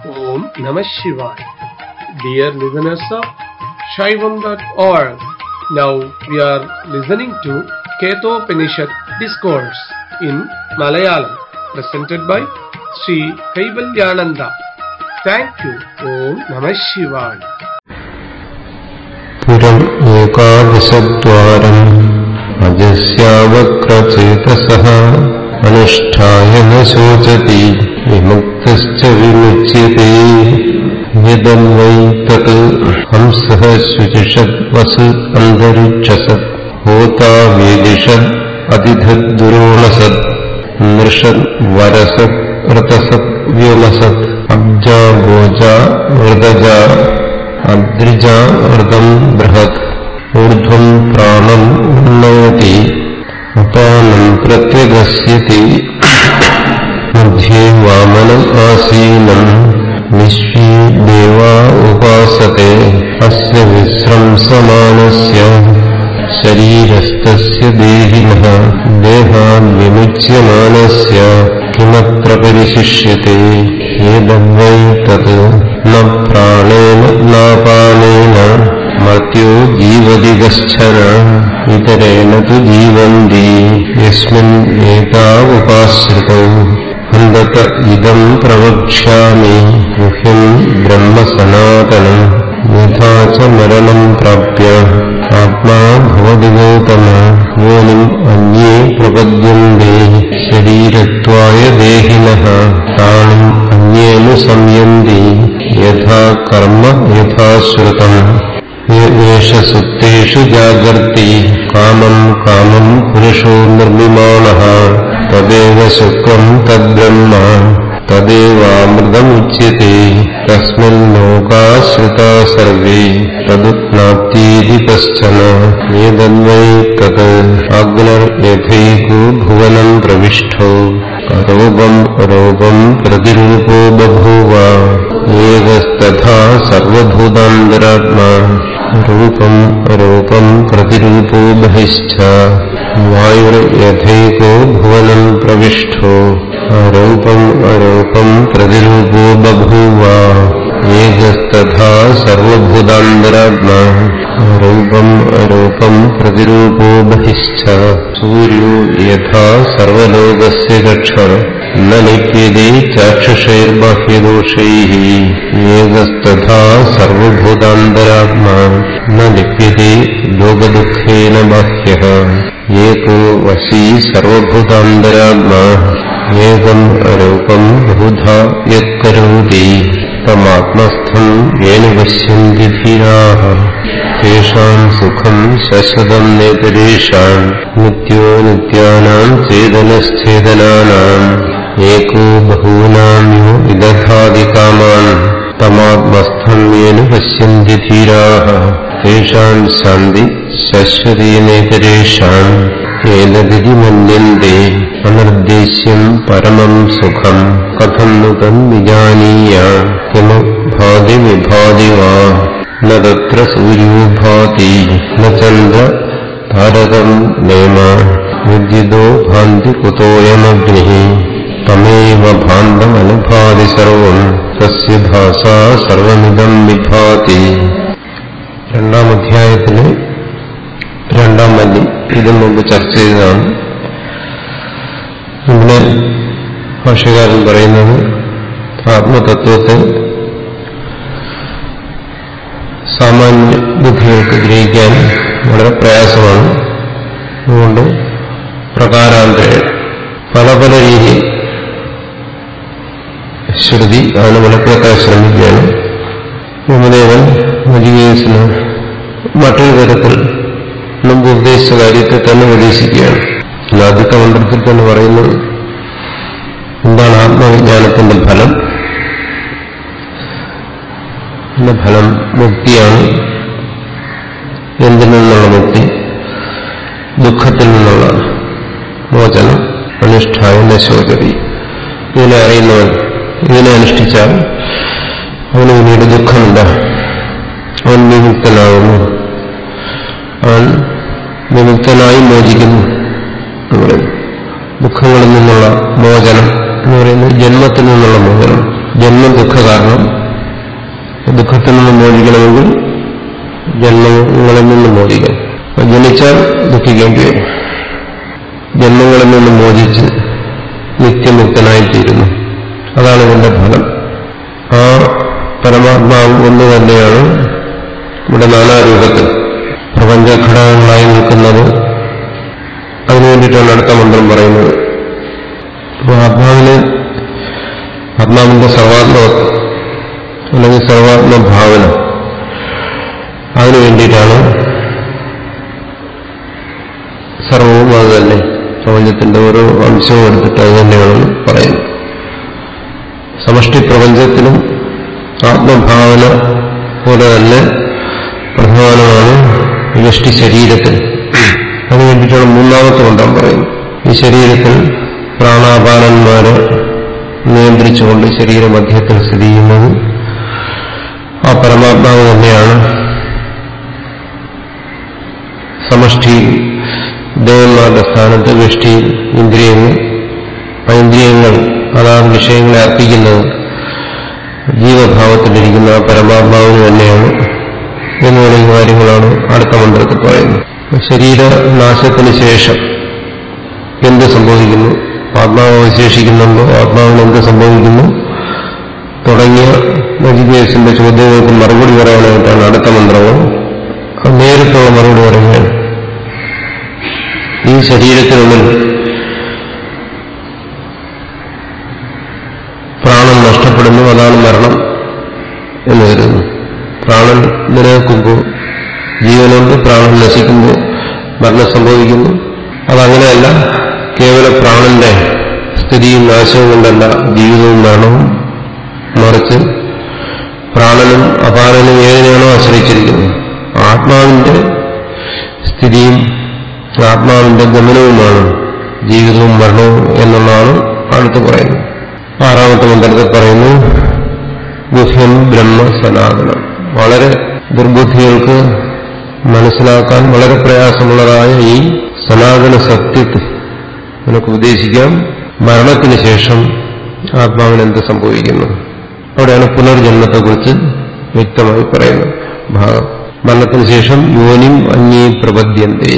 Om Namah Shivaya. Dear listeners of Shaivam.org, now we are listening to Ketopanishad Discourse in Malayalam, presented by Sri Kaivalyananda. Thank you. Om Namah Shivaya. പുരം ഏകാദശദ്വാരം അജസ്യാവക്രചേതസഃ അനുഷ്ഠായ ന ശോചതി വിമുക്തശ്ച വിമുച്യത്തെ യദന്വൈ തത് ഹംസഃ ശുചിഷത് വസ് അന്തരിക്ഷസത് ഹോതാ വേദിഷത് അതിഥദ്ദുരോണസത് നൃഷത് വരസത് ഋതസത് വ്യോമസത് അബ്ജാ ഗോജാ മൃദജാ അദ്രിജാമൃതം ബൃഹത് ഊർധ്വം പ്രാണം ഉന്നയതി അപാനം പ്രത്യഗസ്യതി മധ്യേ വാമനം ആസീനം വിശ്വീ ദേവാ ഉപാസത്തെ അസ്യ വിശ്രംസമാനസ്യ ശരീരസ്ഥസ്യ ദേഹിനഃ ദേഹാൻ വിമുച്യമാനസ്യ കിമത്ര പരിശിഷ്യത്തെ ഏതവൈ തത് ന പ്രാണേന നാപാനേന മർത്യോ ജീവതി കശ്ചന ഇതരേണ തു ജീവന്തി യസ്മിൻ ഏതാവുപാശ്രിതൗ ഹന്തത ഇതം പ്രവക്ഷ്യാമി ഗുഹ്യം ബ്രഹ്മസനാതനം യഥാ ച മരണം പ്രാപ്യ ആത്മാ ഭവതി ഗൗതമ യോനിം അന്യേ പ്രപദ്യന്തെ ശരീരത്വായ ദേഹിനഃ താനും അന്യേന സംയന്തി യഥാ കർമ്മ യഥാ ശ്രുതം യേഷ സുപ്തേഷു ജാഗർത്തി കാമം കാമം പുരുഷോ നിർമ്മിമാണഃ തദേവ ശുക്രം തദ്ബ്രഹ്മ തദേവാമൃതമുച്യത്തെ തസ്മിൻ ലോകാശ്രിതാ സർവേ തദുപ്നാപ്തീതി കശ്ചന ഏതന്വൈ തത് അഗ്നർ യഥൈകോ ഭുവനം പ്രവിഷ്ടോ അരൂപം അരൂപം പ്രതിരൂപോ ബഭൂവ ഏകസ്തഥാ സർവഭൂതാന്തരാത്മാ രൂപം അരൂപം പ്രതിരൂപോ ബഹിശ്ച വായുർയഥൈകോ ഭുവനം പ്രവിഷ്ടോ അരൂപം അരൂപം പ്രതിരൂപോ ബഭൂവ ഏകസ്തഥാ സർവഭൂതാന്തരാത്മാ രൂപം അരൂപം പ്രതിരൂപോ ബഹിശ്ച സൂര്യോ യഥാ സർവലോകസ്യ രക്ഷ ന ലിപ്യതേ ചാക്ഷുഷൈർബാഹ്യദോഷൈः ഏകസ്തഥാ സർവഭൂതാന്തരാത്മാ ന ലിപ്യതേ ലോകദുഃഖേന ബാഹ്യः ഏകോ വശീ സർവഭൂതാന്തരാത്മാ ഏകം അരൂപം ബഹുധാ യത്കരോതി തമാത്മസ്ഥം യേന പശ്യന്തി ധീരാः തേഷാം സുഖം ശശ്വതം നേതരേഷാം നിത്യോ നിത്യാനാം ചേതനശ്ചേതനാനാം ഏകോ ബഹൂനാം യോ വിദധാതി കാമാൻ തമാത്മസ്ഥം യേന പശ്യന്തി ധീരാः തേഷാം ശാന്തി ശശ്വതീ നേതരേഷാം ഏതതിരി മന്യന്തെ അനിർദ്ദേശ്യം പരമം സുഖം കഥം नु തം വിജാനീയ കിമു ഭാതി വിഭാതി വാ ന തത്ര സൂര്യോ ഭാതി ന ചന്ദ്ര താരകം നേമ വിദ്യുതോ ഭാന്തി കുതോയമഗ്നി തമേവ ഭാന്തമനുഭാതി സർവം തസ്യ ഭാഷാ സർവമിതം വിഭാതി രണ്ടാം അധ്യായത്തിലെ രണ്ടാം വല്ലി ഇതിനു മുമ്പ് ചർച്ച ചെയ്തതാണ് ഇവിടെ ഭാഷകാരൻ പറയുന്നത് ആത്മതത്വത്തെ സാമാന്യ ബുദ്ധികൾക്ക് ഗ്രഹിക്കാൻ വളരെ പ്രയാസമാണ് അതുകൊണ്ട് പ്രകാരാന്തര പല പല രീതിയിൽ ശ്രുതി അതിന് വെളിപ്പെടുത്താൻ ശ്രമിക്കുകയാണ് ഭൂമദേവൻ മജികേസിന് മറ്റൊരു തരത്തിൽ മുമ്പ് ഉപദേശിച്ച കാര്യത്തെ തന്നെ ഉപദേശിക്കുകയാണ് ആദ്യത്തെ മന്ത്രത്തിൽ തന്നെ പറയുന്നത് എന്താണ് ആത്മവിജ്ഞാനത്തിന്റെ ഫലം ഇതിന്റെ ഫലം മുക്തിയാണ് എന്തിൽ നിന്നുള്ള മുക്തി ദുഃഖത്തിൽ നിന്നുള്ള മോചനം അനുഷ്ഠായ നശോചതി ഇതിനെ അറിയുന്നവൻ ഇതിനെ അനുഷ്ഠിച്ചാൽ അവന് പിന്നീട് ദുഃഖമില്ല അവൻ വിമുക്തനാകുന്നു അവൻ വിമുക്തനായി മോചിക്കുന്നു എന്ന് പറയുന്നു ദുഃഖങ്ങളിൽ നിന്നുള്ള മോചനം എന്ന് പറയുന്നത് ജന്മത്തിൽ നിന്നുള്ള മോചനം ജന്മം ദുഃഖ കാരണം ദുഃഖത്തിൽ നിന്ന് മോചിക്കണമെങ്കിൽ ജന്മങ്ങളിൽ നിന്ന് മോചിക്കണം അപ്പൊ ജനിച്ചാൽ ദുഃഖിക്കേണ്ടി വരും ജന്മങ്ങളിൽ നിന്ന് മോചിച്ച് നിത്യമുക്തനായിത്തീരുന്നു അതാണ് ഇതിന്റെ ഫലം ആ പരമാത്മാവ് ഒന്ന് തന്നെയാണ് ഇവിടെ നാനാരൂപത്തിൽ പ്രപഞ്ചഘടകങ്ങളായി നിൽക്കുന്നത് അതിനു വേണ്ടിയിട്ടാണ് അടുത്ത മന്ത്രം പറയുന്നത് അപ്പോൾ ആത്മാവിന് ആത്മാവിന്റെ സർവാത്മകത്വം അല്ലെങ്കിൽ സർവാത്മഭാവന അതിനു വേണ്ടിയിട്ടാണ് സർവവും അത് തന്നെ പ്രപഞ്ചത്തിന്റെ ഓരോ അംശവും എടുത്തിട്ട് അത് തന്നെയാണ് പറയുന്നത് സമഷ്ടി പ്രപഞ്ചത്തിലും ആത്മഭാവന പോലെ തന്നെ പ്രധാനമാണ് യഷ്ടി ശരീരത്തിൽ അതിനു വേണ്ടിയിട്ടാണ് മൂന്നാമത്തെ കൊണ്ടാൻ പറയുന്നത് ഈ ശരീരത്തിൽ പ്രാണാപാനന്മാരെ നിയന്ത്രിച്ചുകൊണ്ട് ശരീരമധ്യത്തിൽ സ്ഥിതി ചെയ്യുന്നത് ആ പരമാത്മാവ് തന്നെയാണ് സമഷ്ടി ദേവന്മാരുടെ സ്ഥാനത്ത് വ്യഷ്ടി ഇന്ദ്രിയങ്ങൾ ആ ഇന്ദ്രിയങ്ങൾ അതാത് വിഷയങ്ങളെ അർപ്പിക്കുന്നത് ജീവഭാവത്തിലിരിക്കുന്ന ആ പരമാത്മാവിന് തന്നെയാണ് എന്ന് പറയുന്ന കാര്യങ്ങളാണ് അടുത്ത മന്ത്രത്തിൽ പറയുന്നത് ശരീരനാശത്തിന് ശേഷം എന്ത് സംഭവിക്കുന്നു ആത്മാവ് അവശേഷിക്കുന്നുണ്ടോ ആത്മാവിന് എന്ത് സംഭവിക്കുന്നു തുടങ്ങിയ നജികേസിന്റെ ചോദ്യങ്ങൾക്ക് മറുപടി പറയാനായിട്ടാണ് അടുത്ത മന്ത്രവും അത് നേരിട്ടുള്ള മറുപടി പറയുകയാണ് ഈ ശരീരത്തിനുള്ളിൽ പ്രാണൻ നഷ്ടപ്പെടുന്നു അതാണ് മരണം എന്ന് കരുതുന്നു പ്രാണൻ നിലനിൽക്കുമ്പോൾ ജീവനുണ്ട് പ്രാണൻ നശിക്കുമ്പോൾ മരണം സംഭവിക്കുന്നു അതങ്ങനെയല്ല കേവല പ്രാണന്റെ സ്ഥിതിയും നാശവും കൊണ്ടല്ല ജീവിതവും മരണവും മറിച്ച് പ്രാണനും അപാനനും ഏതിനെയാണോ ആശ്രയിച്ചിരിക്കുന്നത് ആത്മാവിന്റെ സ്ഥിതിയും ആത്മാവിന്റെ ഗമനവുമാണ് ജീവിതവും മരണവും എന്നുള്ളതാണ് അടുത്ത് പറയുന്നത് ആറാമത്തെ മന്ത്രത്തിൽ പറയുന്നു ഗുഹ്യം ബ്രഹ്മ സനാതനം വളരെ ദുർബുദ്ധികൾക്ക് മനസ്സിലാക്കാൻ വളരെ പ്രയാസമുള്ളതായ ഈ സനാതന സത്യത്തെ നമുക്ക് ഉപദേശിക്കാം മരണത്തിന് ശേഷം ആത്മാവിന് എന്ത് സംഭവിക്കുന്നു അവിടെയാണ് പുനർജന്മത്തെക്കുറിച്ച് വ്യക്തമായി പറയുന്നത് ഭാഗം മരണത്തിന് ശേഷം യോനിം അന്യേ പ്രപദ്യന്തേ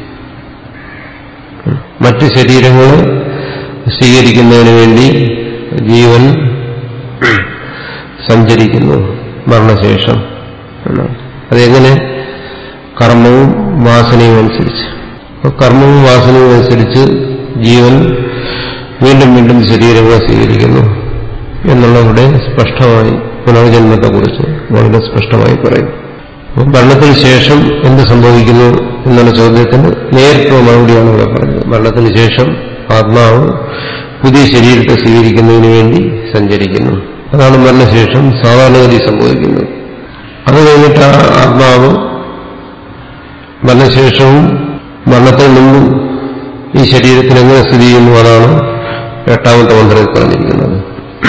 മറ്റ് ശരീരങ്ങൾ സ്വീകരിക്കുന്നതിന് വേണ്ടി ജീവൻ സഞ്ചരിക്കുന്നു മരണശേഷം അതെങ്ങനെ കർമ്മവും വാസനയും അനുസരിച്ച് കർമ്മവും വാസനയും അനുസരിച്ച് ജീവൻ വീണ്ടും വീണ്ടും ശരീരങ്ങളെ സ്വീകരിക്കുന്നു എന്നുള്ളവിടെ സ്പഷ്ടമായി പുനർജന്മത്തെക്കുറിച്ച് വളരെ സ്പഷ്ടമായി പറയും അപ്പം മരണത്തിന് ശേഷം എന്ത് സംഭവിക്കുന്നു എന്നുള്ള ചോദ്യത്തിന് നേരിട്ടുള്ള മറുപടിയാണ് ഇവിടെ പറഞ്ഞത് മരണത്തിന് ശേഷം ആത്മാവ് പുതിയ ശരീരത്തെ സ്വീകരിക്കുന്നതിന് വേണ്ടി സഞ്ചരിക്കുന്നു അതാണ് മരണശേഷം സാധാരണഗതി സംഭവിക്കുന്നത് അത് കഴിഞ്ഞിട്ട് ആ ആത്മാവ് മരണശേഷവും മരണത്തിന് മുമ്പും ഈ ശരീരത്തിൽ എങ്ങനെ സ്ഥിതി ചെയ്യുന്നു അതാണ് എട്ടാമത്തെ മന്ത്രത്തിൽ പറഞ്ഞിരിക്കുന്നത്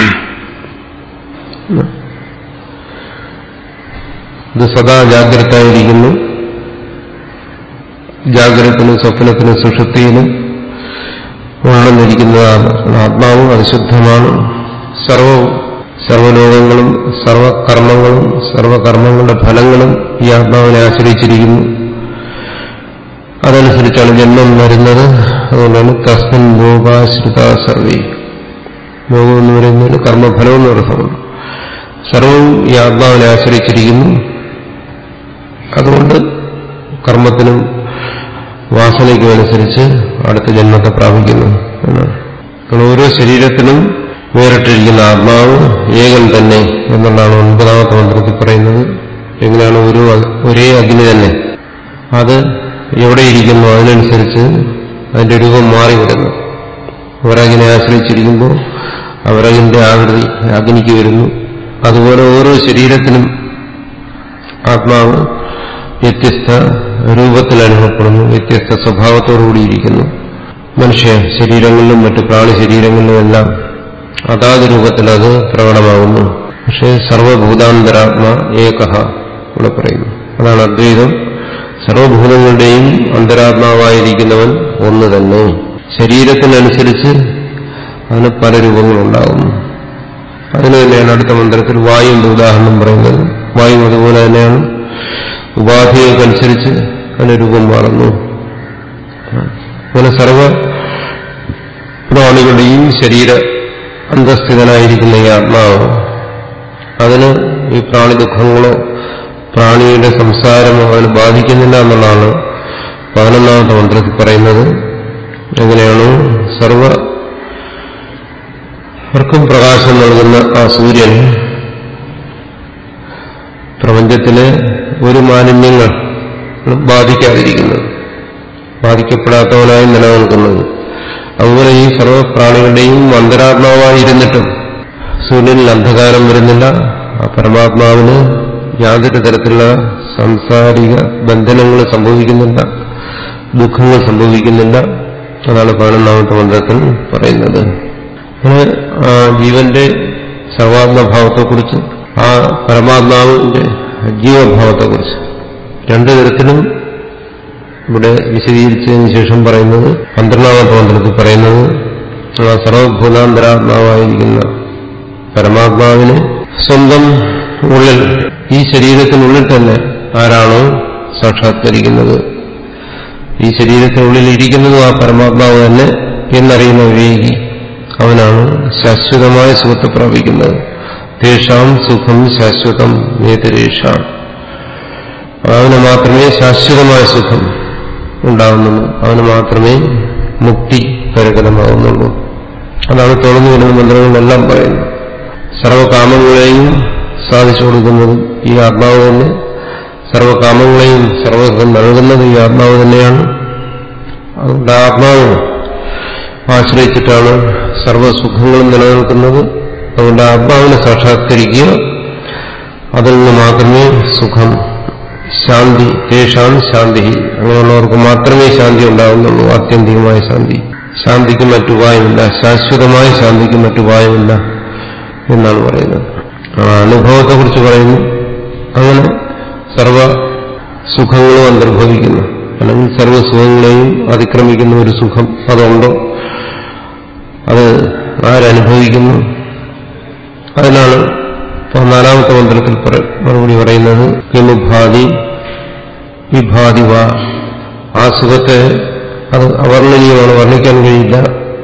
ഇത് സദാ ജാഗ്രതായിരിക്കുന്നു ജാഗ്രതത്തിനും സ്വപ്നത്തിനും സുഷുപ്തിയിലും ഉണർന്നിരിക്കുന്നതാണ് ആത്മാവ് അത് ശുദ്ധമാണ് സർവവും സർവലോകങ്ങളും സർവകർമ്മങ്ങളും സർവകർമ്മങ്ങളുടെ ഫലങ്ങളും ഈ ആത്മാവിനെ ആശ്രയിച്ചിരിക്കുന്നു അതനുസരിച്ചാണ് ജന്മം വരുന്നത് അതുകൊണ്ടാണ് തസ്മിൻ ഭോഗാശ്രിത സർവേ ഭോഗം എന്ന് പറയുന്നതിന് കർമ്മഫലം എന്ന് അർത്ഥമുണ്ട് സർവവും ഈ ആത്മാവിനെ ആശ്രയിച്ചിരിക്കുന്നു അതുകൊണ്ട് കർമ്മത്തിനും വാസനയ്ക്കും അനുസരിച്ച് അടുത്ത ജന്മത്തെ പ്രാപിക്കുന്നു എന്നാണ് ഓരോ ശരീരത്തിനും വേറിട്ടിരിക്കുന്ന ആത്മാവ് ഏകൻ തന്നെ എന്നുള്ളതാണ് ഒൻപതാമത്തെ മന്ത്രത്തിൽ പറയുന്നത് എങ്ങനെയാണ് ഒരു ഒരേ അഗ്നി തന്നെ അത് എവിടെയിരിക്കുന്നു അതിനനുസരിച്ച് അതിന്റെ രൂപം മാറി വരുന്നു ഒരകിനെ ആശ്രയിച്ചിരിക്കുമ്പോൾ അവരകിന്റെ ആകൃതി അഗ്നിക്ക് വരുന്നു അതുപോലെ ഓരോ ശരീരത്തിനും ആത്മാവ് വ്യത്യസ്ത രൂപത്തിൽ അനുഭവപ്പെടുന്നു വ്യത്യസ്ത സ്വഭാവത്തോടുകൂടിയിരിക്കുന്നു മനുഷ്യ ശരീരങ്ങളിലും മറ്റ് പ്രാണി ശരീരങ്ങളിലും എല്ലാം അതാത് രൂപത്തിൽ അത് പ്രകടമാകുന്നു പക്ഷേ സർവഭൂതാന്തരാത്മ ഏകഹ ഇവിടെ പറയുന്നു അതാണ് അദ്വൈതം സർവഭൂതങ്ങളുടെയും അന്തരാത്മാവായിരിക്കുന്നവൻ ഒന്ന് തന്നെ ശരീരത്തിനനുസരിച്ച് അതിന് പല രൂപങ്ങളുണ്ടാകുന്നു അതിന് തന്നെയാണ് അടുത്ത മന്ത്രത്തിൽ വായുവിന്റെ ഉദാഹരണം പറയുന്നത് വായു അതുപോലെ തന്നെയാണ് ഉപാധികൾക്കനുസരിച്ച് അതിന് രൂപം മാറുന്നു അങ്ങനെ സർവ പ്രാണികളുടെയും ശരീര അന്തസ്ഥിതനായിരിക്കുന്ന ഈ ആത്മാവ് അതിന് ഈ പ്രാണി ദുഃഖങ്ങളോ പ്രാണിയുടെ സംസാരമോ അതിന് ബാധിക്കുന്നില്ല എന്നുള്ളതാണ് പതിനൊന്നാമത്തെ മന്ത്രത്തിൽ പറയുന്നത് എങ്ങനെയാണ് സർവ അവർക്കും പ്രകാശം നൽകുന്ന ആ സൂര്യൻ പ്രപഞ്ചത്തിലെ ഒരു മാലിന്യങ്ങൾ ബാധിക്കാതിരിക്കുന്നത് ബാധിക്കപ്പെടാത്തവനായി നിലനിൽക്കുന്നത് അതുപോലെ ഈ സർവപ്രാണികളുടെയും അന്തരാത്മാവായിരുന്നിട്ടും സൂര്യനിൽ അന്ധകാരം വരുന്നില്ല ആ പരമാത്മാവിന് യാതൊരു തരത്തിലുള്ള സാംസാരിക ബന്ധനങ്ങൾ സംഭവിക്കുന്നില്ല ദുഃഖങ്ങൾ സംഭവിക്കുന്നില്ല അതാണ് പതിനൊന്നാമത്തെ മന്ത്രത്തിൽ പറയുന്നത് അങ്ങനെ ആ ജീവന്റെ സർവാത്മഭാവത്തെക്കുറിച്ച് ആ പരമാത്മാവിന്റെ ജീവഭാവത്തെക്കുറിച്ച് രണ്ടു തരത്തിലും ഇവിടെ വിശദീകരിച്ചതിന് ശേഷം പറയുന്നത് പന്ത്രണ്ടാമത്തെ മന്ത്രത്തിൽ പറയുന്നത് ആ സർവഭൂതാന്തരാത്മാവായിരിക്കുന്ന പരമാത്മാവിന് സ്വന്തം ഉള്ളിൽ ഈ ശരീരത്തിനുള്ളിൽ തന്നെ ആരാണോ സാക്ഷാത്കരിക്കുന്നത് ഈ ശരീരത്തിനുള്ളിൽ ഇരിക്കുന്നതും ആ പരമാത്മാവ് തന്നെ എന്നറിയുന്ന വിവേകി അവനാണ് ശാശ്വതമായ സുഖത്തെ പ്രാപിക്കുന്നത് തേഷാം സുഖം ശാശ്വതം നേതരേഷാം അവന് മാത്രമേ ശാശ്വതമായ സുഖം ഉണ്ടാകുന്നുള്ളൂ അവന് മാത്രമേ മുക്തി കരകരമാകുന്നുള്ളൂ അതാണ് തുറന്നു വരുന്ന മന്ത്രങ്ങളെല്ലാം പറയുന്നത് സർവകാമങ്ങളെയും സാധിച്ചു കൊടുക്കുന്നത് ഈ ആത്മാവ് തന്നെ സർവകാമങ്ങളെയും സർവസുഖം നൽകുന്നത് ഈ ആത്മാവ് തന്നെയാണ് അതുകൊണ്ട് ആ ആത്മാവ് ആശ്രയിച്ചിട്ടാണ് സർവസുഖങ്ങളും നിലനിൽക്കുന്നത് അതുകൊണ്ട് ആ ആത്മാവിനെ സാക്ഷാത്കരിക്കുക അതിൽ നിന്ന് മാത്രമേ സുഖം ശാന്തി തേഷാം ശാന്തി അങ്ങനെയുള്ളവർക്ക് മാത്രമേ ശാന്തി ഉണ്ടാകുന്നുള്ളൂ ആത്യന്തികമായ ശാന്തി ശാന്തിക്ക് മറ്റുപായമില്ല ശാശ്വതമായ ശാന്തിക്ക് മറ്റുപായമില്ല എന്നാണ് പറയുന്നത് ആ അനുഭവത്തെക്കുറിച്ച് പറയുന്നു അങ്ങനെ സർവ സുഖങ്ങളും അന്തർഭവിക്കുന്നു അല്ലെങ്കിൽ സർവ്വസുഖങ്ങളെയും അതിക്രമിക്കുന്ന ഒരു സുഖം അതുണ്ടോ അത് ആരനുഭവിക്കുന്നു അതിനാണ് നാലാമത്തെ മന്ത്രത്തിൽ മറുപടി പറയുന്നത് കിമുഭാതി വിഭാതി വാ ആ സുഖത്തെ അത് അവർണ്ണനീയമാണ് വർണ്ണിക്കാൻ കഴിയില്ല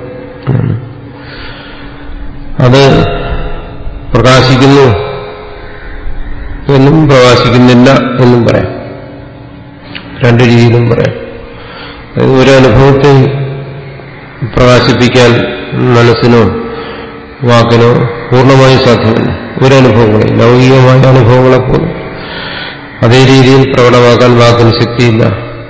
അത് പ്രകാശിക്കുന്നു എന്നും പ്രകാശിക്കുന്നില്ല എന്നും പറയാം രണ്ട് രീതിയിലും പറയാം അതായത് ഒരു അനുഭവത്തെ പ്രകാശിപ്പിക്കാൻ മനസ്സിനോ വാക്കിനോ പൂർണ്ണമായും സാധ്യമല്ല ഒരനുഭവങ്ങളെ ലൗകികമായ അനുഭവങ്ങളെപ്പോലും അതേ രീതിയിൽ പ്രകടമാക്കാൻ വാക്കിന് ശക്തിയില്ല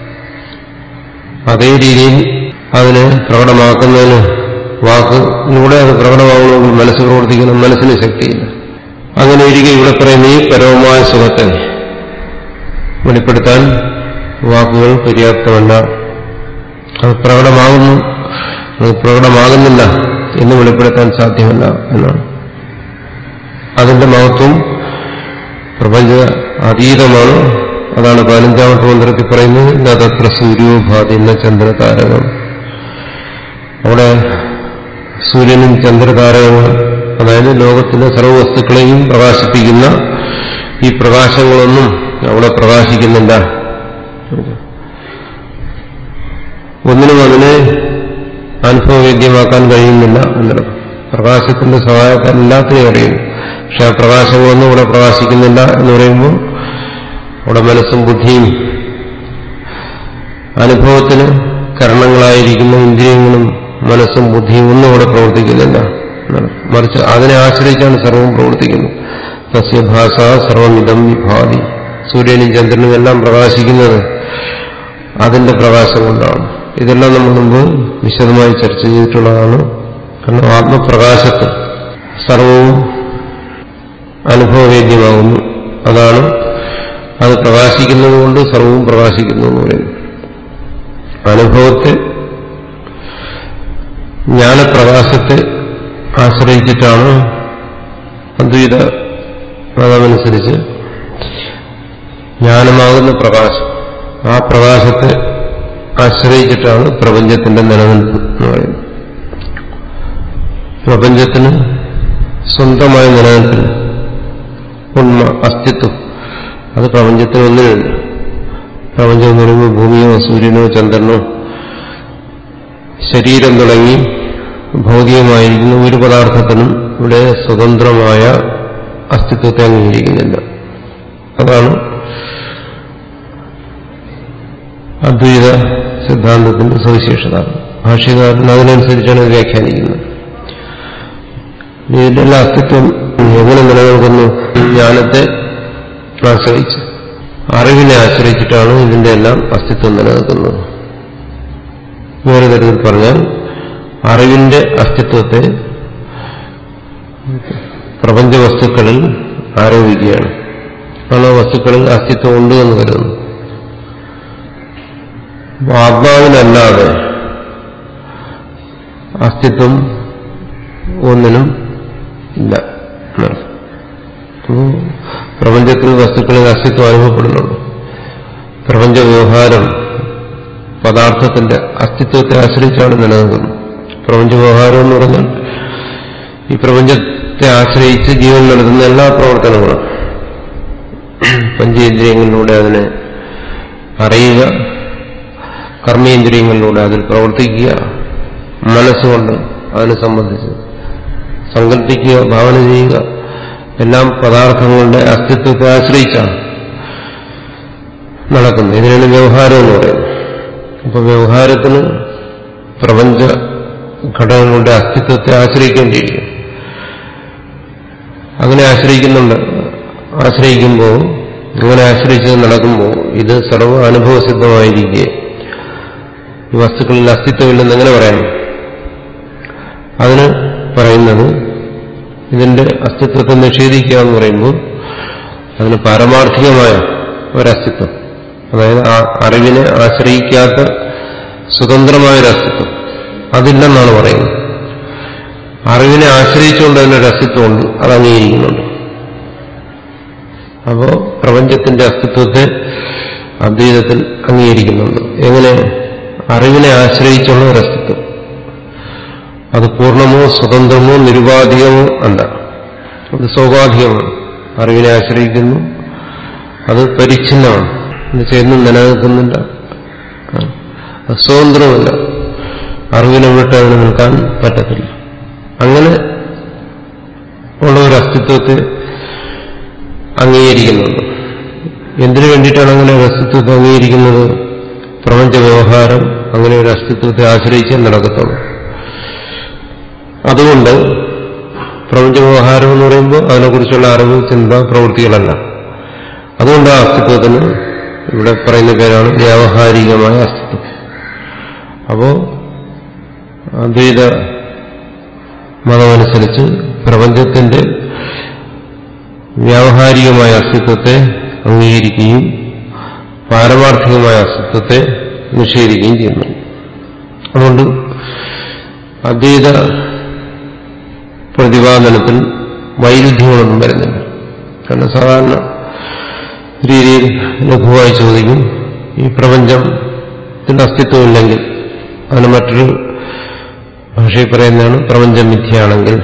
അതേ രീതിയിൽ അതിനെ പ്രകടമാക്കുന്നതിന് വാക്കിലൂടെ അത് പ്രകടമാകണമെങ്കിൽ മനസ്സ് പ്രവർത്തിക്കണം മനസ്സിന് ശക്തിയില്ല അങ്ങനെ ഇരിക്കെ ഇവിടെ പറയുന്ന ഈ പരമമായ സുഖത്തെ വെളിപ്പെടുത്താൻ വാക്കുകൾ പര്യാപ്തമല്ല അത് പ്രകടമാകുന്നു അത് പ്രകടമാകുന്നില്ല എന്ന് വെളിപ്പെടുത്താൻ സാധ്യമല്ല എന്നാണ് അതിന്റെ മഹത്വം പ്രപഞ്ച അതീതമാണ് അതാണ് പതിനഞ്ചാമത്തെ മന്ത്രത്തിൽ പറയുന്നത് ഇന്നതത്ര സൂര്യോഭാതി എന്ന ചന്ദ്രതാരകം അവിടെ സൂര്യനും ചന്ദ്രതാരകങ്ങൾ അതായത് ലോകത്തിലെ സർവ്വവസ്തുക്കളെയും പ്രകാശിപ്പിക്കുന്ന ഈ പ്രകാശങ്ങളൊന്നും അവിടെ പ്രകാശിക്കുന്നില്ല ഒന്നിനും അതിനെ അനുഭവവേദ്യമാക്കാൻ കഴിയുന്നില്ല എന്നുള്ളത് പ്രകാശത്തിന്റെ സഹായത്താൽ എല്ലാത്തിനെയും അറിയുന്നു പക്ഷെ ആ പ്രകാശങ്ങളൊന്നും ഇവിടെ പ്രകാശിക്കുന്നില്ല എന്ന് പറയുമ്പോൾ അവിടെ മനസ്സും ബുദ്ധിയും അനുഭവത്തിന് കരണങ്ങളായിരിക്കുന്ന ഇന്ദ്രിയങ്ങളും മനസ്സും ബുദ്ധിയും ഒന്നും അവിടെ പ്രവർത്തിക്കുന്നില്ല മറിച്ച് അതിനെ ആശ്രയിച്ചാണ് സർവം പ്രവർത്തിക്കുന്നത് സസ്യഭാഷ സർവമിതം വിഭാതി സൂര്യനും ചന്ദ്രനും എല്ലാം പ്രകാശിക്കുന്നത് അതിന്റെ പ്രകാശം കൊണ്ടാണ് ഇതെല്ലാം നമ്മൾ മുമ്പ് വിശദമായി ചർച്ച ചെയ്തിട്ടുള്ളതാണ് കാരണം ആത്മപ്രകാശത്തിൽ സർവവും അനുഭവവേദ്യമാകുന്നു അതാണ് അത് പ്രകാശിക്കുന്നത് കൊണ്ട് സർവവും പ്രകാശിക്കുന്നു എന്ന് പറയുന്നു അനുഭവത്തെ ജ്ഞാനപ്രകാശത്തെ ആശ്രയിച്ചിട്ടാണ് അദ്വൈത മതമനുസരിച്ച് ജ്ഞാനമാകുന്ന പ്രകാശം ആ പ്രകാശത്തെ ആശ്രയിച്ചിട്ടാണ് പ്രപഞ്ചത്തിന്റെ നിലനിൽപ്പ് എന്ന് പറയുന്നത് പ്രപഞ്ചത്തിന് സ്വന്തമായി നിലനിൽക്കുന്നു ഉണ്മ അസ്തിത്വം അത് പ്രപഞ്ചത്തിനൊന്നിനുണ്ട് പ്രപഞ്ചം എന്ന് പറയുമ്പോൾ ഭൂമിയോ സൂര്യനോ ചന്ദ്രനോ ശരീരം തുടങ്ങി ഭൗതികമായിരിക്കുന്ന ഒരു പദാർത്ഥത്തിനും ഇവിടെ സ്വതന്ത്രമായ അസ്തിത്വത്തെ അംഗീകരിക്കുന്നില്ല അതാണ് അദ്വൈത സിദ്ധാന്തത്തിന്റെ സവിശേഷത ഭാഷ്യകാരൻ അതിനനുസരിച്ചാണ് ഇത് വ്യാഖ്യാനിക്കുന്നത് ഇതിന്റെ എല്ലാ അസ്തിത്വം എങ്ങനെ നിലനിൽക്കുന്നു ജ്ഞാനത്തെ ആശ്രയിച്ച് അറിവിനെ ആശ്രയിച്ചിട്ടാണ് ഇതിന്റെ എല്ലാം അസ്തിത്വം നിലനിൽക്കുന്നത് വേറെ തരത്തിൽ പറഞ്ഞാൽ അറിവിന്റെ അസ്തിത്വത്തെ പ്രപഞ്ച വസ്തുക്കളിൽ ആരോപിക്കുകയാണ് ആണ് വസ്തുക്കളിൽ അസ്തിത്വം ഉണ്ട് എന്ന് കരുതുന്നു അപ്പൊ ആത്മാവിനല്ലാതെ അസ്തിത്വം ഒന്നിനും ഇല്ല അപ്പോൾ പ്രപഞ്ചത്തിൽ വസ്തുക്കളിൽ അസ്തിത്വം അനുഭവപ്പെടുന്നുണ്ട് പ്രപഞ്ച വ്യവഹാരം പദാർത്ഥത്തിന്റെ അസ്തിത്വത്തെ ആശ്രയിച്ചാണ് നിലനിൽക്കുന്നത് പ്രപഞ്ച വ്യവഹാരം എന്ന് പറഞ്ഞാൽ ഈ പ്രപഞ്ചത്തെ ആശ്രയിച്ച് ജീവൻ നടത്തുന്ന എല്ലാ പ്രവർത്തനങ്ങളും പഞ്ചേന്ദ്രിയങ്ങളിലൂടെ അതിനെ അറിയുക കർമ്മേന്ദ്രിയങ്ങളിലൂടെ അതിൽ പ്രവർത്തിക്കുക മനസ്സുകൊണ്ട് അതിനെ സംബന്ധിച്ച് സങ്കല്പിക്കുക ഭാവന ചെയ്യുക എല്ലാം പദാർത്ഥങ്ങളുടെ അസ്തിത്വത്തെ ആശ്രയിച്ചാണ് നടക്കുന്നത് ഇതിനാണ് വ്യവഹാരം എന്ന് പറയുന്നത് അപ്പൊ വ്യവഹാരത്തിന് പ്രപഞ്ച ഘടകങ്ങളുടെ അസ്തിത്വത്തെ ആശ്രയിക്കേണ്ടിയിരിക്കും അങ്ങനെ ആശ്രയിക്കുന്നുണ്ട് ആശ്രയിക്കുമ്പോൾ അങ്ങനെ ആശ്രയിച്ചത് നടക്കുമ്പോൾ ഇത് സർവ്വ അനുഭവസിദ്ധമായിരിക്കെ ഈ വസ്തുക്കളിൽ അസ്തിത്വമില്ലെന്ന് എങ്ങനെ പറയാം അതിന് പറയുന്നത് ഇതിന്റെ അസ്തിത്വത്തെ നിഷേധിക്കുക എന്ന് പറയുമ്പോൾ അതിന് പാരമാർത്ഥികമായ ഒരസ്തിത്വം അതായത് ആ അറിവിനെ ആശ്രയിക്കാത്ത സ്വതന്ത്രമായൊരു അസ്തിത്വം അതില്ലെന്നാണ് പറയുന്നത് അറിവിനെ ആശ്രയിച്ചുകൊണ്ട് അതിനൊരു അസ്തിത്വമുണ്ട് അത് അംഗീകരിക്കുന്നുണ്ട് അപ്പോ പ്രപഞ്ചത്തിന്റെ അസ്തിത്വത്തെ അദ്വൈതത്തിൽ അംഗീകരിക്കുന്നുണ്ട് എങ്ങനെ അറിവിനെ ആശ്രയിച്ചുള്ള ഒരു അസ്തിത്വം അത് പൂർണ്ണമോ സ്വതന്ത്രമോ നിരുപാധികമോ അല്ല അത് സ്വാഭാവികമാണ് അറിവിനെ ആശ്രയിക്കുന്നു അത് പരിച്ഛിന്നമാണ് എന്നുവെച്ചാൽ നിലനിൽക്കുന്നില്ല അത് സ്വതന്ത്രമല്ല അറിവിനെ വിട്ട് അതിന് നിൽക്കാൻ പറ്റത്തില്ല അങ്ങനെ ഉള്ള ഒരു അസ്തിത്വത്തെ അംഗീകരിക്കുന്നുണ്ട് എന്തിനു വേണ്ടിയിട്ടാണ് അങ്ങനെ ഒരു അസ്തിത്വത്തെ അംഗീകരിക്കുന്നത് പ്രപഞ്ച വ്യവഹാരം അങ്ങനെ ഒരു അസ്തിത്വത്തെ ആശ്രയിച്ചേ നടക്കത്തുള്ളൂ അതുകൊണ്ട് പ്രപഞ്ച വ്യവഹാരം എന്ന് പറയുമ്പോൾ അതിനെക്കുറിച്ചുള്ള അറിവ് ചിന്ത പ്രവൃത്തികളല്ല അതുകൊണ്ട് ആ അസ്തിത്വത്തിന് ഇവിടെ പറയുന്ന പേരാണ് വ്യാവഹാരികമായ അസ്തിത്വം അപ്പോ അദ്വൈത മതമനുസരിച്ച് പ്രപഞ്ചത്തിന്റെ വ്യാവഹാരികമായ അസ്തിത്വത്തെ അംഗീകരിക്കുകയും പാരമാർത്ഥികമായ അസ്തിത്വത്തെ നിഷേധിക്കുകയും ചെയ്യുന്നു അതുകൊണ്ട് അദ്വൈത പ്രതിപാദനത്തിൽ വൈരുദ്ധ്യങ്ങളൊന്നും വരുന്നില്ല കാരണം സാധാരണ രീതിയിൽ ലഘുവായി ചോദിക്കും ഈ പ്രപഞ്ചത്തിന്റെ അസ്തിത്വമില്ലെങ്കിൽ അതിന് മറ്റൊരു ഭാഷയിൽ പറയുന്നതാണ് പ്രപഞ്ചം മിഥ്യയാണെങ്കിൽ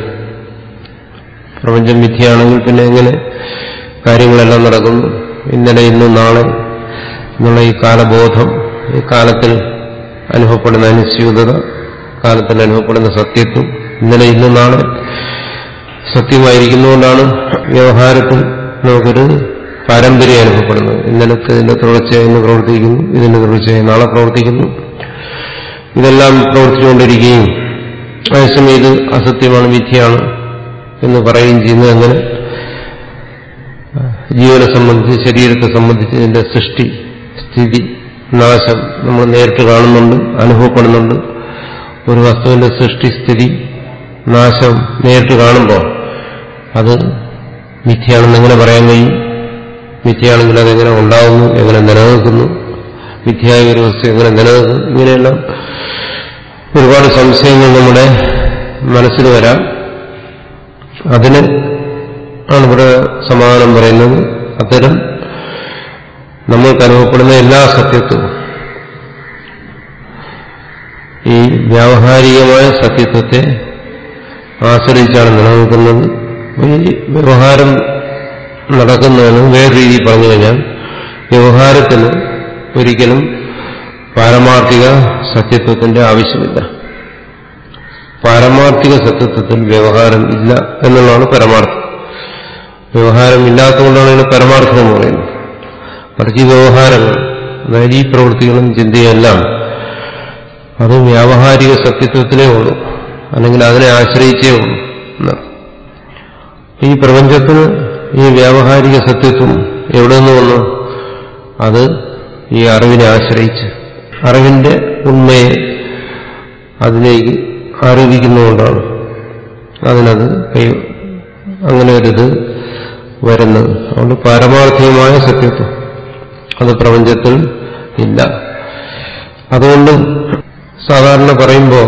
പ്രപഞ്ചം മിഥ്യയാണെങ്കിൽ പിന്നെ എങ്ങനെ കാര്യങ്ങളെല്ലാം നടക്കുന്നു ഇന്നലെ ഇന്നും നാളെ എന്നുള്ള ഈ കാലബോധം ഈ കാലത്തിൽ അനുഭവപ്പെടുന്ന അനുസ്യൂതത കാലത്തിൽ അനുഭവപ്പെടുന്ന സത്യത്വം ഇന്നലെ ഇന്നും നാളെ സത്യമായിരിക്കുന്നതുകൊണ്ടാണ് വ്യവഹാരത്തിൽ നമുക്കൊരു പാരമ്പര്യം അനുഭവപ്പെടുന്നത് ഇന്നലത്തെ ഇതിന്റെ തുടർച്ചയായി ഇന്ന് പ്രവർത്തിക്കുന്നു ഇതിന്റെ തുടർച്ചയായി നാളെ പ്രവർത്തിക്കുന്നു ഇതെല്ലാം പ്രവർത്തിച്ചുകൊണ്ടിരിക്കുകയും അതേസമയം ഇത് അസത്യമാണ് മിഥ്യയാണ് എന്ന് പറയുകയും ചെയ്യുന്നത് അങ്ങനെ ജീവനെ സംബന്ധിച്ച് ശരീരത്തെ സംബന്ധിച്ച് ഇതിന്റെ സൃഷ്ടി സ്ഥിതി നാശം നമ്മൾ നേരിട്ട് കാണുന്നുണ്ട് അനുഭവപ്പെടുന്നുണ്ട് ഒരു വസ്തുവിന്റെ സൃഷ്ടി സ്ഥിതി നാശം നേരിട്ട് കാണുമ്പോൾ അത് മിഥ്യയാണെന്ന് എങ്ങനെ പറയാൻ കഴിയും മിഥ്യയാണെങ്കിൽ അതെങ്ങനെ ഉണ്ടാകുന്നു എങ്ങനെ നിലനിൽക്കുന്നു മിഥ്യയായ ഒരു വസ്തു എങ്ങനെ നിലനിൽക്കുന്നു ഇങ്ങനെയെല്ലാം ഒരുപാട് സംശയങ്ങൾ നമ്മുടെ മനസ്സിൽ വരാം അതിന് ആണ് ഇവിടെ സമാധാനം പറയുന്നത് അത്തരം നമ്മൾക്ക് അനുഭവപ്പെടുന്ന എല്ലാ സത്യത്വവും ഈ വ്യാവഹാരികമായ സത്യത്വത്തെ ആശ്രയിച്ചാണ് നിലനിൽക്കുന്നത് ഈ വ്യവഹാരം നടക്കുന്നതിന് വേറെ രീതിയിൽ പറഞ്ഞു കഴിഞ്ഞാൽ വ്യവഹാരത്തിന് ഒരിക്കലും പാരമാർത്ഥിക സത്യത്വത്തിന്റെ ആവശ്യമില്ല പാരമാർത്ഥിക സത്യത്വത്തിൽ വ്യവഹാരം ഇല്ല എന്നുള്ളതാണ് പരമാർത്ഥം വ്യവഹാരം ഇല്ലാത്തതുകൊണ്ടാണ് ഇതിന് പരമാർത്ഥം എന്ന് പറയുന്നത് മറിച്ച് ഈ വ്യവഹാരങ്ങൾ അതായത് ഈ പ്രവൃത്തികളും ചിന്തയെല്ലാം അത് വ്യാവഹാരിക സത്യത്വത്തിലേ ഉള്ളൂ അല്ലെങ്കിൽ അതിനെ ആശ്രയിച്ചേ ഉള്ളൂ എന്നാണ് ഈ പ്രപഞ്ചത്തിന് ഈ വ്യാവഹാരിക സത്യത്വം എവിടെ നിന്ന് വന്നു അത് ഈ അറിവിനെ ആശ്രയിച്ച് അറിവിന്റെ ഉണ്മയെ അതിലേക്ക് ആരോപിക്കുന്നതുകൊണ്ടാണ് അതിനത് കൈ- അങ്ങനെ ഒരിത് വരുന്നത് അതുകൊണ്ട് പാരമാർത്ഥികമായ സത്യത്വം അത് പ്രപഞ്ചത്തിൽ ഇല്ല അതുകൊണ്ട് സാധാരണ പറയുമ്പോൾ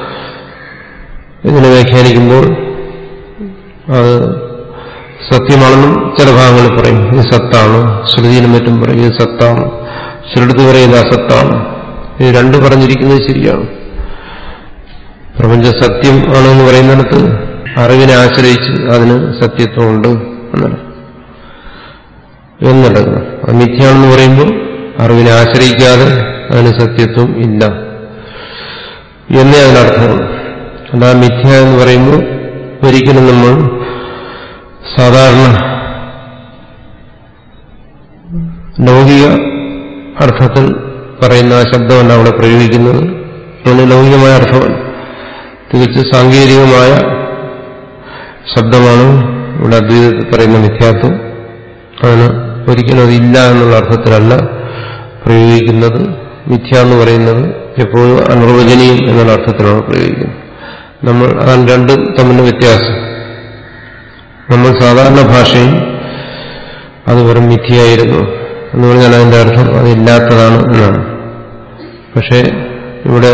ഇതിനെ വ്യാഖ്യാനിക്കുമ്പോൾ അത് സത്യമാണെന്നും ചില ഭാഗങ്ങളിൽ പറയും ഇത് സത്താണ് ശ്രുതിയിലും മറ്റും പറയും ഇത് സത്താണ് ചിലടത്ത് പറയും ഇത് അസത്താണ് ഇത് രണ്ട് പറഞ്ഞിരിക്കുന്നത് ശരിയാണ് പ്രപഞ്ച സത്യം ആണെന്ന് പറയുന്നിടത്ത് അറിവിനെ ആശ്രയിച്ച് അതിന് സത്യത്വമുണ്ട് എന്നല്ല എന്നുള്ളത് അത് മിഥ്യാണെന്ന് പറയുമ്പോൾ അറിവിനെ ആശ്രയിക്കാതെ അതിന് സത്യത്വം ഇല്ല എന്നേ അതിനർത്ഥമുള്ളൂ അല്ല മിഥ്യ എന്ന് പറയുമ്പോൾ ഒരിക്കലും നമ്മൾ സാധാരണ ലൗകിക അർത്ഥത്തിൽ പറയുന്ന ആ ശബ്ദമല്ല അവിടെ പ്രയോഗിക്കുന്നത് അങ്ങനെ ലൗകികമായ അർത്ഥമല്ല തികച്ച് സാങ്കേതികമായ ശബ്ദമാണ് ഇവിടെ അദ്വൈതത്തിൽ പറയുന്ന മിഥ്യാത്വം അതിന് ഒരിക്കലും അതില്ല എന്നുള്ള അർത്ഥത്തിലല്ല പ്രയോഗിക്കുന്നത് മിഥ്യ എന്ന് പറയുന്നത് എപ്പോഴും അനിർവചനീയം എന്നുള്ള അർത്ഥത്തിലാണ് പ്രയോഗിക്കുന്നത് നമ്മൾ അതാണ് രണ്ടും തമ്മിലുള്ള വ്യത്യാസം നമ്മൾ സാധാരണ ഭാഷയിൽ അത് വെറും മിഥ്യയായിരുന്നു എന്ന് പറഞ്ഞാൽ അതിന്റെ അർത്ഥം അതില്ലാത്തതാണ് എന്നാണ് പക്ഷേ ഇവിടെ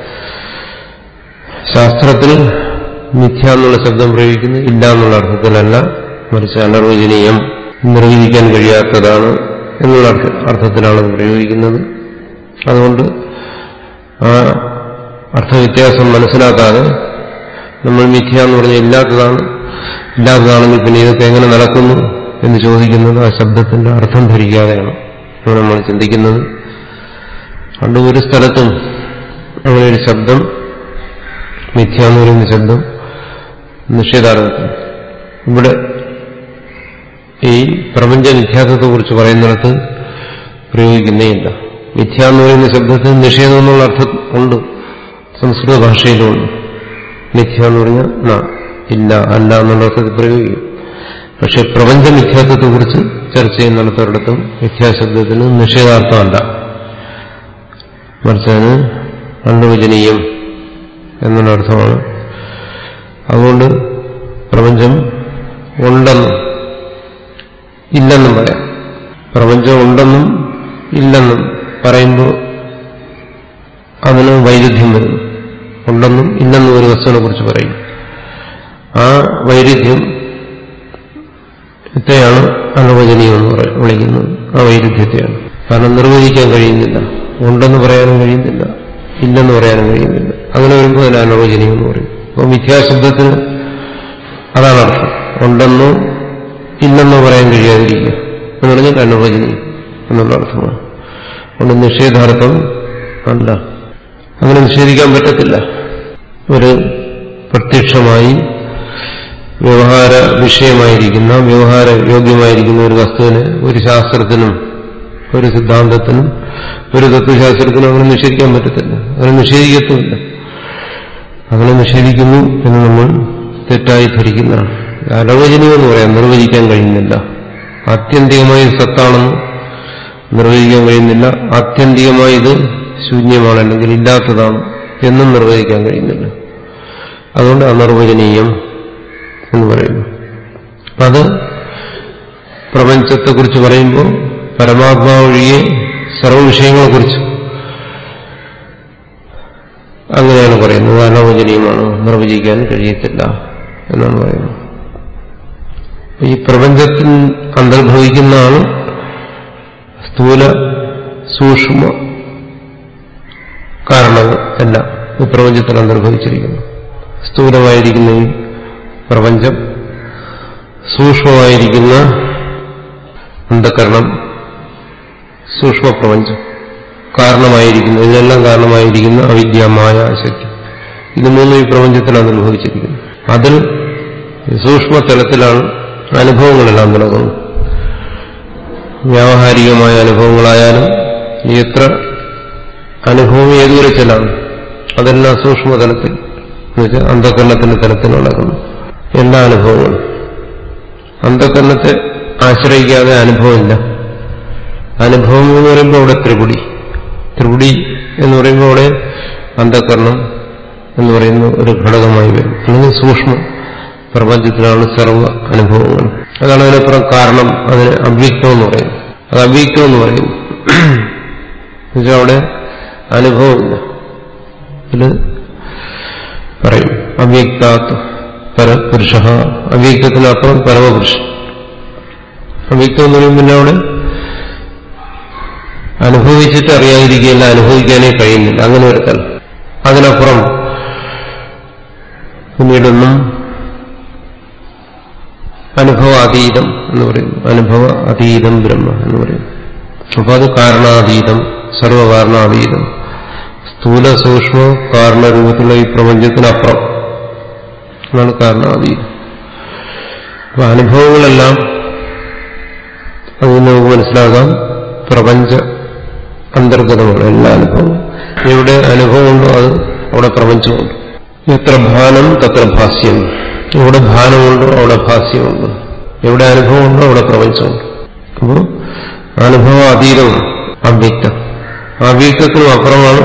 ശാസ്ത്രത്തിൽ മിഥ്യ എന്നുള്ള ശബ്ദം പ്രയോഗിക്കുന്നത് ഇല്ല എന്നുള്ള അർത്ഥത്തിലല്ല മറിച്ച് അനർവചനീയം നിർവചിക്കാൻ കഴിയാത്തതാണ് എന്നുള്ള അർത്ഥ- അർത്ഥത്തിലാണ് അത് പ്രയോഗിക്കുന്നത് അതുകൊണ്ട് ആ അർത്ഥവ്യത്യാസം മനസ്സിലാക്കാതെ നമ്മൾ മിഥ്യ എന്ന് പറഞ്ഞാൽ ഇല്ലാത്തതാണ് ഇല്ലാത്തതാണെങ്കിൽ പിന്നെ ഇതൊക്കെ എങ്ങനെ നടക്കുന്നു എന്ന് ചോദിക്കുന്നത് ആ ശബ്ദത്തിന്റെ അർത്ഥം ധരിക്കാതെയാണ് അങ്ങനെ നമ്മൾ ചിന്തിക്കുന്നത് അതുകൊണ്ട് ഒരു സ്ഥലത്തും അങ്ങനെ ഒരു ശബ്ദം മിഥ്യ എന്ന് പറയുന്ന ശബ്ദം നിഷേധാർത്ഥം ഇവിടെ ഈ പ്രപഞ്ച മിഥ്യാത്വത്തെ കുറിച്ച് പറയുന്നിടത്ത് പ്രയോഗിക്കുന്നേയില്ല മിഥ്യ എന്ന് പറയുന്ന ശബ്ദത്തിന് നിഷേധം എന്നുള്ള അർത്ഥം ഉണ്ട് സംസ്കൃത ഭാഷയിലുണ്ട് മിഥ്യ എന്ന് പറഞ്ഞാൽ ന ഇല്ല അല്ല എന്നുള്ള അർത്ഥത്തിൽ പ്രയോഗിക്കും പക്ഷെ പ്രപഞ്ച മിഥ്യാത്വത്തെ കുറിച്ച് ചർച്ച ചെയ്യുന്നിടത്തൊരിടത്തും മിഥ്യാശബ്ദത്തിന് നിഷേധാർത്ഥമല്ല മറിച്ച് അതിന് അണ്ടുവചനീയം എന്നുള്ള അർത്ഥമാണ് അതുകൊണ്ട് പ്രപഞ്ചം ഉണ്ടെന്നും ഇല്ലെന്നും പറയാം പ്രപഞ്ചം ഉണ്ടെന്നും ഇല്ലെന്നും പറയുമ്പോൾ അതിന് വൈരുദ്ധ്യം വരുന്നു ഉണ്ടെന്നും ഇല്ലെന്നും ഒരു വസ്തുവിനെ കുറിച്ച് പറയും ആ വൈരുദ്ധ്യം ത്തെയാണ് അനുവചനീയം എന്ന് പറ- വിളിക്കുന്നത് ആ വൈരുദ്ധ്യത്തെയാണ് കാരണം നിർവചിക്കാൻ കഴിയുന്നില്ല ഉണ്ടെന്ന് പറയാനും കഴിയുന്നില്ല ഇല്ലെന്ന് പറയാനും കഴിയുന്നില്ല അങ്ങനെ വരുമ്പോൾ അതിന് അനുവചനീയം എന്ന് പറയും അപ്പോൾ മിഥ്യാശബ്ദത്തിന് അതാണ് അർത്ഥം ഉണ്ടെന്നോ ഇല്ലെന്നോ പറയാൻ കഴിയാതിരിക്കുക എന്ന് പറഞ്ഞാൽ അനുവചനീയം എന്നുള്ള അർത്ഥമാണ് അതുകൊണ്ട് നിഷേധാർത്ഥം അല്ല അങ്ങനെ നിഷേധിക്കാൻ പറ്റത്തില്ല ഒരു പ്രത്യക്ഷമായി വ്യവഹാര വിഷയമായിരിക്കുന്ന വ്യവഹാര യോഗ്യമായിരിക്കുന്ന ഒരു വസ്തുവിനെ ഒരു ശാസ്ത്രത്തിനും ഒരു സിദ്ധാന്തത്തിനും ഒരു തത്വശാസ്ത്രത്തിനും അങ്ങനെ നിഷേധിക്കാൻ പറ്റത്തില്ല അങ്ങനെ നിഷേധിക്കത്തുമില്ല അങ്ങനെ നിഷേധിക്കുന്നു എന്ന് നമ്മൾ തെറ്റായി ധരിക്കുന്നതാണ് അനവചനീയം എന്ന് പറയാം നിർവചിക്കാൻ കഴിയുന്നില്ല ആത്യന്തികമായി സത്താണെന്ന് നിർവചിക്കാൻ കഴിയുന്നില്ല ആത്യന്തികമായി ഇത് ശൂന്യമാണ് അല്ലെങ്കിൽ ഇല്ലാത്തതാണ് എന്നും നിർവചിക്കാൻ കഴിയുന്നില്ല അതുകൊണ്ട് അനിർവചനീയം എന്ന് പറയുന്നു അത് പ്രപഞ്ചത്തെക്കുറിച്ച് പറയുമ്പോൾ പരമാത്മാവൊഴികെ സർവവിഷയങ്ങളെക്കുറിച്ച് അങ്ങനെയാണ് പറയുന്നത് അനവചനീയമാണ് നിർവചിക്കാൻ കഴിയത്തില്ല എന്നാണ് പറയുന്നത് ഈ പ്രപഞ്ചത്തിൽ അന്തർഭവിക്കുന്നതാണ് സ്ഥൂല സൂക്ഷ്മ കാരണങ്ങൾ എല്ലാം ഈ പ്രപഞ്ചത്തിൽ അന്തർഭവിച്ചിരിക്കുന്നു സ്ഥൂലമായിരിക്കുന്ന ഈ പ്രപഞ്ചം സൂക്ഷ്മമായിരിക്കുന്ന അന്ധകരണം സൂക്ഷ്മപ്രപഞ്ചം കാരണമായിരിക്കുന്ന ഇതിനെല്ലാം കാരണമായിരിക്കുന്ന അവിദ്യ മായ ശക്തി ഇത് മൂന്നും ഈ പ്രപഞ്ചത്തിലാണ് അനുഭവിച്ചിരിക്കുന്നത് അതിൽ സൂക്ഷ്മതലത്തിലാണ് അനുഭവങ്ങളെല്ലാം നടക്കുന്നത് വ്യാവഹാരികമായ അനുഭവങ്ങളായാലും എത്ര അനുഭവം ഏതുവരെ ചെല്ലാണ് അതെല്ലാം സൂക്ഷ്മതലത്തിൽ എന്നുവെച്ചാൽ അന്ധകരണത്തിന്റെ തലത്തിൽ നടക്കുന്നു എല്ലാ അനുഭവങ്ങളും അന്ധകരണത്തെ ആശ്രയിക്കാതെ അനുഭവമില്ല അനുഭവം എന്ന് പറയുമ്പോൾ അവിടെ ത്രിപുടി ത്രിപുടി എന്ന് പറയുമ്പോൾ അവിടെ അന്ധകരണം എന്ന് പറയുന്ന ഒരു ഘടകമായി വരും അല്ലെങ്കിൽ സൂക്ഷ്മ പ്രപഞ്ചത്തിലാണ് സർവ്വ അനുഭവങ്ങൾ അതാണ് അതിനപ്പുറം കാരണം അതിന് അവ്യക്തം എന്ന് പറയുന്നത് അത് അവ്യക്തം എന്ന് പറയുന്നു എന്നുവെച്ചാൽ അവിടെ അനുഭവമില്ല ഇത് പറയും അവ്യക്താത് പരപുരുഷ അവ്യക്തത്തിനപ്പുറം പരമപുരുഷൻ അവ്യക്തം എന്ന് പറയുമ്പോൾ പിന്നെ അവിടെ അനുഭവിച്ചിട്ട് അറിയാതിരിക്കുകയില്ല അനുഭവിക്കാനേ കഴിയുന്നില്ല അങ്ങനെ ഒരു തലം അതിനപ്പുറം പിന്നീടൊന്നും അനുഭവ അതീതം എന്ന് പറയുന്നു അനുഭവ അതീതം ബ്രഹ്മ എന്ന് പറയുന്നു അപ്പൊ അത് കാരണാതീതം സർവകാരണാതീതം സ്ഥൂല സൂക്ഷ്മ കാരണരൂപത്തിലുള്ള ഈ പ്രപഞ്ചത്തിനപ്പുറം എന്നാണ് കാരണാതീതം അപ്പൊ അനുഭവങ്ങളെല്ലാം അതിന് നമുക്ക് മനസ്സിലാക്കാം പ്രപഞ്ച അന്തർഗതമാണ് എല്ലാ അനുഭവവും എവിടെ അനുഭവമുണ്ടോ അത് അവിടെ പ്രപഞ്ചമുണ്ട് എത്ര ഭാനം തത്ര ഭാസ്യം എവിടെ ഭാനമുണ്ടോ അവിടെ ഭാസ്യമുണ്ട് എവിടെ അനുഭവമുണ്ടോ അവിടെ പ്രപഞ്ചമുണ്ട് അപ്പോൾ അനുഭവ അതീതമാണ് അവ്യക്തം അവ്യക്തത്തിനും അപ്പുറമാണ്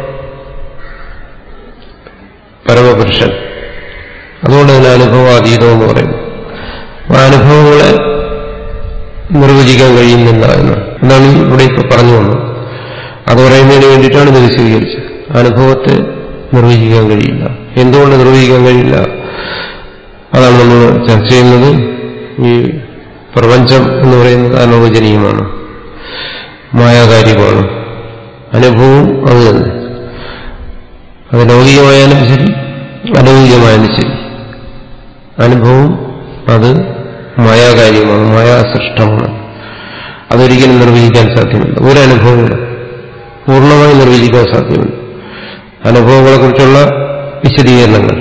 പരമപുരുഷൻ അതുകൊണ്ട് അതിന് അനുഭവാതീതം എന്ന് പറയുന്നു ആ അനുഭവങ്ങളെ നിർവചിക്കാൻ കഴിയുന്നില്ല എന്ന് എന്നാണ് ഇവിടെ ഇപ്പൊ പറഞ്ഞു വന്നത് അത് പറയുന്നതിന് വേണ്ടിയിട്ടാണ് ഇത് വിശദീകരിച്ചത് അനുഭവത്തെ നിർവചിക്കാൻ കഴിയില്ല എന്തുകൊണ്ട് നിർവചിക്കാൻ കഴിയില്ല അതാണ് നമ്മൾ ചർച്ച ചെയ്യുന്നത് ഈ പ്രപഞ്ചം എന്ന് പറയുന്നത് അനവചനീയമാണ് മായാകാര്യമാണ് അനുഭവവും അത് തന്നെ അത് ലൗകികമായാലും ശരി അലൗകികമായാലും ശരി അനുഭവം അത് മായാകാര്യമാണ് മായാസൃഷ്ടമാണ് അതൊരിക്കലും നിർവചിക്കാൻ സാധ്യമല്ല ഒരനുഭവമില്ല പൂർണ്ണമായി നിർവചിക്കാൻ സാധ്യമല്ല അനുഭവങ്ങളെക്കുറിച്ചുള്ള വിശദീകരണങ്ങൾ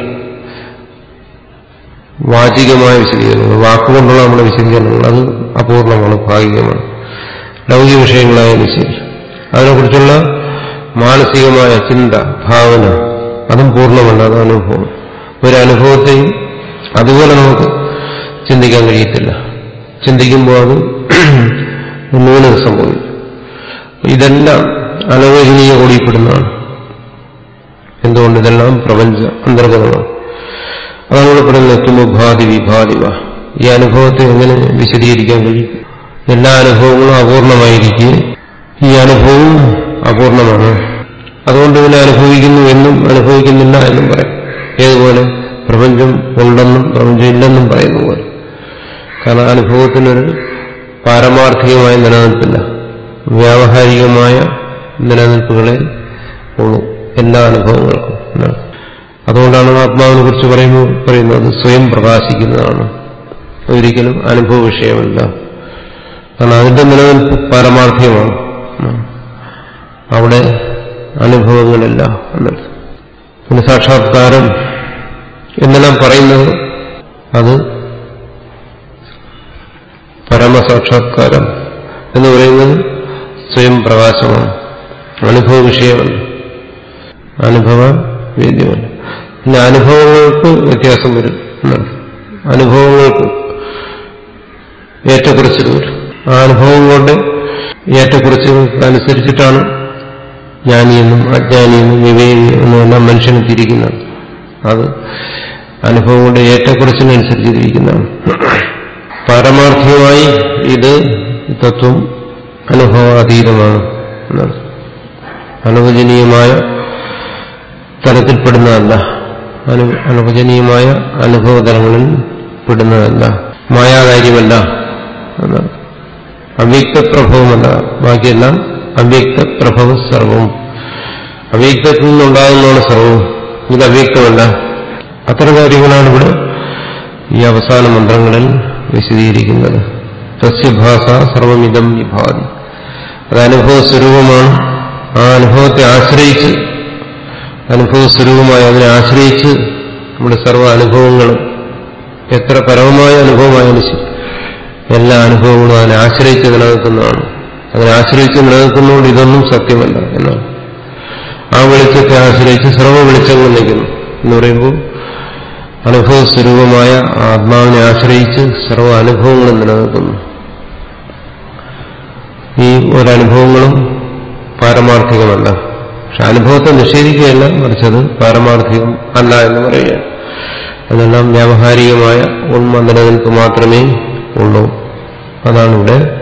വാചികമായ വിശദീകരണങ്ങൾ വാക്കുകൊണ്ടുള്ള നമ്മുടെ വിശദീകരണങ്ങൾ അത് അപൂർണമാണ് ഭാഗികമാണ് ലൗകിക വിഷയങ്ങളായാലും ശരി അതിനെക്കുറിച്ചുള്ള മാനസികമായ ചിന്ത ഭാവന അതും പൂർണ്ണമല്ല അത് അനുഭവം ഒരു അനുഭവത്തെയും അതുപോലെ നമുക്ക് ചിന്തിക്കാൻ കഴിയത്തില്ല ചിന്തിക്കുമ്പോൾ അത് ന്യൂനത സംഭവിക്കും ഇതെല്ലാം അനവചനീയ കൂടിപ്പെടുന്നതാണ് എന്തുകൊണ്ട് ഇതെല്ലാം പ്രപഞ്ച അന്തർഗതമാണ് അതാണ് ഇവിടെ പറയുന്നത് കിമുഭാതി വിഭാതിവ ഈ അനുഭവത്തെ എങ്ങനെ വിശദീകരിക്കാൻ കഴിയും എല്ലാ അനുഭവങ്ങളും അപൂർണമായിരിക്കെ ഈ അനുഭവവും അപൂർണമാണ് അതുകൊണ്ട് ഇതിനെ അനുഭവിക്കുന്നു എന്നും അനുഭവിക്കുന്നില്ല എന്നും പറയും ഏതുപോലെ പ്രപഞ്ചം ഉണ്ടെന്നും പ്രപഞ്ചം ഇല്ലെന്നും പറയുന്ന പോലെ കാരണം അനുഭവത്തിനൊരു പാരമാർത്ഥികമായ നിലനിൽപ്പില്ല വ്യാവഹാരികമായ നിലനിൽപ്പുകളെ ഉള്ളൂ എല്ലാ അനുഭവങ്ങൾക്കും എന്നാണ് അതുകൊണ്ടാണ് ആത്മാവിനെ കുറിച്ച് പറയുമ്പോൾ പറയുന്നത് സ്വയം പ്രകാശിക്കുന്നതാണ് ഒരിക്കലും അനുഭവ വിഷയമല്ല കാരണം അതിന്റെ നിലനിൽപ്പ് പാരമാർത്ഥികമാണ് അവിടെ അനുഭവങ്ങളില്ല എന്നർത്ഥം പിന്നെ സാക്ഷാത്കാരം എന്നെല്ലാം പറയുന്നത് അത് പരമസാക്ഷാത്കാരം എന്ന് പറയുന്നത് സ്വയം പ്രകാശമാണ് അനുഭവ വിഷയമല്ല അനുഭവ വേദ്യമല്ല പിന്നെ അനുഭവങ്ങൾക്ക് വ്യത്യാസം വരും എന്നാണ് അനുഭവങ്ങൾക്ക് ഏറ്റക്കുറച്ചിൽ വരും ആ അനുഭവങ്ങളുടെ ഏറ്റക്കുറച്ചുകൾക്ക് അനുസരിച്ചിട്ടാണ് ജ്ഞാനിയെന്നും അജ്ഞാനിയെന്നും വിവേകി എന്നുമെല്ലാം മനുഷ്യന് തിരിക്കുന്നത് അത് അനുഭവങ്ങളുടെ ഏറ്റക്കുറച്ചിനനുസരിച്ച് തിരിക്കുന്നതാണ് പാരമാർത്ഥികമായി ഇത് തത്വം അനുഭവാതീതമാണ് എന്നാണ് അനുവചനീയമായ തലത്തിൽപ്പെടുന്നതല്ല അനു അനുവചനീയമായ അനുഭവതലങ്ങളിൽ പെടുന്നതല്ല മായാകാര്യമല്ല എന്നാണ് അവ്യക്തപ്രഭവമല്ല ബാക്കിയെല്ലാം അവ്യക്തപ്രഭവ സർവവും അവ്യക്തത്തിൽ നിന്നുണ്ടാകുന്നതാണ് സർവവും ഇത് അവ്യക്തമല്ല അത്തരം കാര്യങ്ങളാണ് ഇവിടെ ഈ അവസാന മന്ത്രങ്ങളിൽ വിശദീകരിക്കുന്നത് തസ്യഭാഷ സർവമിതം വിഭാതി അത് അനുഭവ സ്വരൂപമാണ് ആ അനുഭവത്തെ ആശ്രയിച്ച് അനുഭവ സ്വരൂപമായി അതിനെ ആശ്രയിച്ച് നമ്മുടെ സർവ്വ അനുഭവങ്ങളും എത്ര പരമമായ അനുഭവമായാലും ശരി എല്ലാ അനുഭവങ്ങളും അതിനെ ആശ്രയിച്ച് നിലനിൽക്കുന്നതാണ് അതിനെ ആശ്രയിച്ച് നിലനിൽക്കുന്നതുകൊണ്ട് ഇതൊന്നും സത്യമല്ല എന്നാണ് ആ വെളിച്ചത്തെ ആശ്രയിച്ച് സർവ്വ വെളിച്ചങ്ങൾ നിൽക്കുന്നു എന്ന് പറയുമ്പോൾ അനുഭവ സ്വരൂപമായ ആത്മാവിനെ ആശ്രയിച്ച് സർവ്വ അനുഭവങ്ങളും നിലനിൽക്കുന്നു ഈ ഒരനുഭവങ്ങളും പാരമാർത്ഥികമല്ല പക്ഷെ അനുഭവത്തെ നിഷേധിക്കുകയല്ല മറിച്ചത് പാരമാർത്ഥികം അല്ല എന്ന് പറയുകയാണ് അതെല്ലാം വ്യാവഹാരികമായ ഉണ്മ നിലനിൽപ്പ് മാത്രമേ ഉള്ളൂ അതാണ് ഇവിടെ